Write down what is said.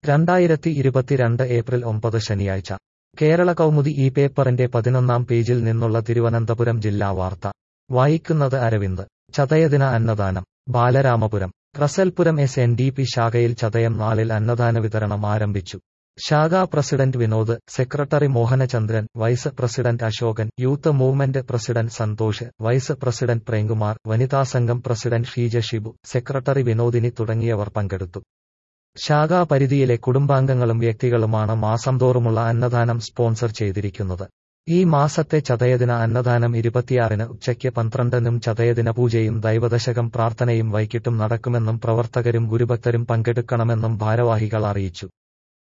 രണ്ടായിരത്തി ഇരുപത്തിരണ്ട് ഏപ്രിൽ ഒമ്പത് ശനിയാഴ്ച കേരള കൗമുദി ഈ പേപ്പറിന്റെ പതിനൊന്നാം പേജിൽ നിന്നുള്ള തിരുവനന്തപുരം ജില്ലാ വാർത്ത വായിക്കുന്നത് അരവിന്ദ് ചതയദിന അന്നദാനം Balaramapuram Rasalpuram S N D P ശാഖയിൽ ചതയം നാളിൽ അന്നദാന വിതരണം ആരംഭിച്ചു ശാഖാ president Vinod secretary Mohanachandran vice president Ashokan youth movement president Santhosh vice president Premkumar വനിതാ സംഘം പ്രസിഡന്റ് ഷീജ ഷിബു സെക്രട്ടറി വിനോദിനി തുടങ്ങിയവർ പങ്കെടുത്തു ശാഖാ പരിധിയിലെ കുടുംബാംഗങ്ങളും വ്യക്തികളുമാണ് മാസം തോറുമുള്ള അന്നദാനം സ്പോൺസർ ചെയ്തിരിക്കുന്നത് ഈ മാസത്തെ ചതയദിന അന്നദാനം ഇരുപത്തിയാറിന് ഉച്ചയ്ക്ക് പന്ത്രണ്ടിനും ചതയദിന പൂജയും ദൈവദശകം പ്രാർത്ഥനയും വൈകിട്ടും നടക്കുമെന്നും പ്രവർത്തകരും ഗുരുഭക്തരും പങ്കെടുക്കണമെന്നും ഭാരവാഹികൾ അറിയിച്ചു